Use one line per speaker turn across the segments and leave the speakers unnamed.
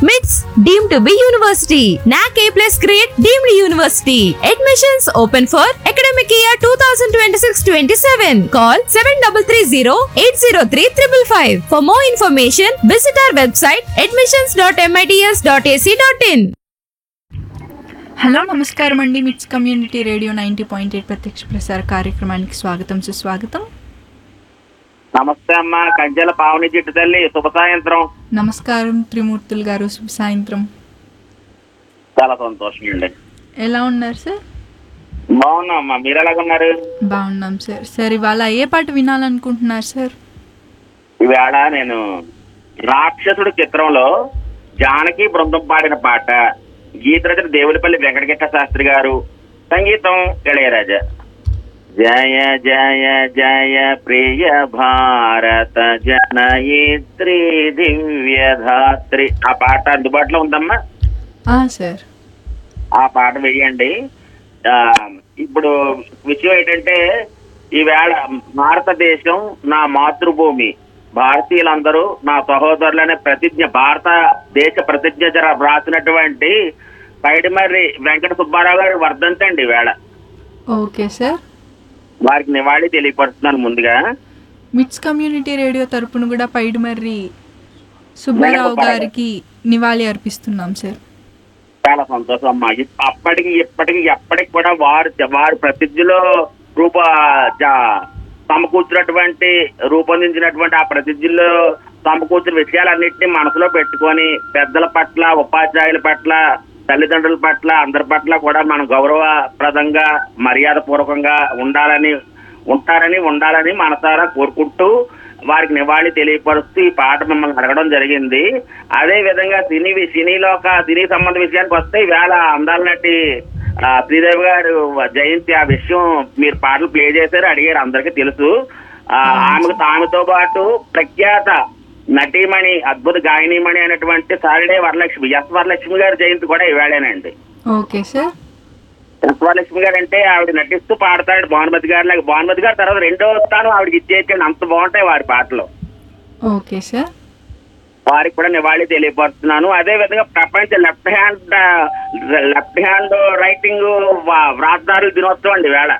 MITS deemed to be university. NAC A plus grade deemed university. Admissions open for academic year 2026-27. Call 7330-803-555. For more information, visit our website admissions.mits.ac.in.
Hello నమస్కారం అండి MITS community radio ninety point eight ప్రత్యక్ష ప్రసార కార్యక్రమానికి స్వాగతం సుస్వాగతం
నమస్తే అమ్మా కంచెల పావని జిట్టు తల్లి శుభ సాయంత్రం
నమస్కారం త్రిమూర్తులు గారు శుభ సాయంత్రం
చాలా సంతోషం అండి
ఎలా ఉన్నారు సార్
బాగున్నాం అమ్మా మీరు ఎలాగున్నారు
బాగున్నాం సార్ సార్ ఇవాళ ఏ పాట వినాలనుకుంటున్నారు సార్
ఈవేళ నేను రాక్షసుడు చిత్రంలో జానకి బృందం పాడిన పాట గీత రచన దేవులపల్లి వెంకటకృష్ణ శాస్త్రి గారు సంగీతం ఇళయరాజా జయ జయ జయ ప్రియ భారత జనయిత్రి దివ్యధాత్రి ఆ పాట అందుబాటులో ఉందమ్మా
ఆ, సార్
ఆ పాట వేయండి ఆ, ఇప్పుడు విషయం ఏంటంటే ఈవేళ భారతదేశం నా మాతృభూమి భారతీయులందరూ నా సహోదరులనే ప్రతిజ్ఞ భారత దేశ ప్రతిజ్ఞ జర రాసినటువంటి పైడిమర్రి వెంకట సుబ్బారావు గారు వర్ధంతండి ఈవేళ
ఓకే సార్
వారికి నివాళి తెలియపరుస్తున్నాను ముందుగా
మిట్స్ కమ్యూనిటీ రేడియో తరపున కూడా పైడిమర్రి సుబ్బారావు గారికి నివాళి అర్పిస్తున్నాం సార్
చాలా సంతోషం అమ్మా ఇప్- అప్పటికి ఇప్పటికి ఎప్పటికి కూడా వారు వారు ప్రతిజ్ఞలో రూప జా- సమకూర్చినటువంటి రూపొందించినటువంటి ఆ ప్రతిజ్ఞలో సమకూర్చిన విషయాలన్నింటినీ మనసులో పెట్టుకొని పెద్దల పట్ల ఉపాధ్యాయుల పట్ల తల్లిదండ్రుల పట్ల అందరి పట్ల కూడా మనం గౌరవప్రదంగా మర్యాద పూర్వకంగా ఉండాలని ఉంటారని ఉండాలని మనసారా కోరుకుంటూ వారికి నివాళి తెలియపరుస్తూ ఈ పాట మిమ్మల్ని అడగడం జరిగింది అదే విధంగా సినీ వి- సినీలోక సినీ సంబంధ విషయానికి వస్తే ఈవేళ అందాల నటి ఆ, శ్రీదేవి గారు జయంతి ఆ విషయం మీరు పాటలు ప్లే చేశారు అడిగారు అందరికీ తెలుసు ఆ, ఆమెకు ఆమెతో పాటు ప్రఖ్యాత నటీమణి అద్భుత గాయనీమణి అయినటువంటి సారిడే వరలక్ష్మి ఎస్ వరలక్ష్మి గారి జయంతి కూడా ఈవేళేనండి
ఓకే సార్
ఎస్ వరలక్ష్మి గారు అంటే ఆవిడ నటిస్తూ పాడతాడు భానుమతి గారు లాగా భానుమతి గారు తర్వాత రెండో స్థానం ఆవిడకి ఇచ్చేయచ్చండి అంత బాగుంటాయి వారి పాటలు
ఓకే సార్
వారికి కూడా నివాళి తెలియపరుస్తున్నాను అదే విధంగా ప్రపంచ left hand left hand writing వ్రాతదారుల దినోత్సవం అండి వేళ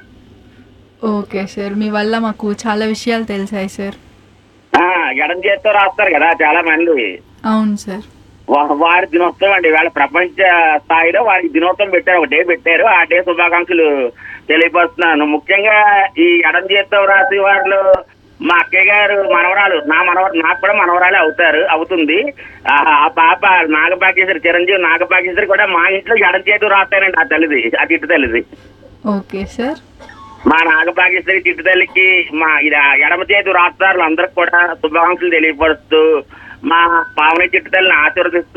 ఓకే సార్ మీ వల్ల మాకు చాలా విషయాలు తెలిసాయి సార్
ఎడం చేత్తో రాస్తారు కదా చాలా మంది
అవును సార్
వా- వారి దినోత్సవం అండి వేళ ప్రపంచ స్థాయిలో వారికి దినోత్సవం పెట్టారు ఒక డే పెట్టారు ఆ డే శుభాకాంక్షలు తెలియపరుస్తున్నాను ముఖ్యంగా ఈ ఎడం చేత్తో రాసి వాళ్ళు మా అక్కయ్య గారు మనవరాలు నా మనవరు నాకు కూడా మనవరాలే అవుతారు అవుతుంది ఆ ఆ పాప నాగపాకేశ్వరి చిరంజీవి నాగపాకేశ్వరి కూడా మా ఇంట్లో ఎడం చేతి రాస్తానండి ఆ తల్లిది ఆ చిట్టు తల్లిది
ఓకే సార్
మా నాగపాకేశ్వరి చిట్టు తల్లికి మా ఇది ఆ ఎడమ చేతి రాస్తారులు అందరికి కూడా శుభాకాంక్షలు తెలియపరుస్తూ మా పావని చిట్టు తల్లిని ఆశీర్వదిస్తూ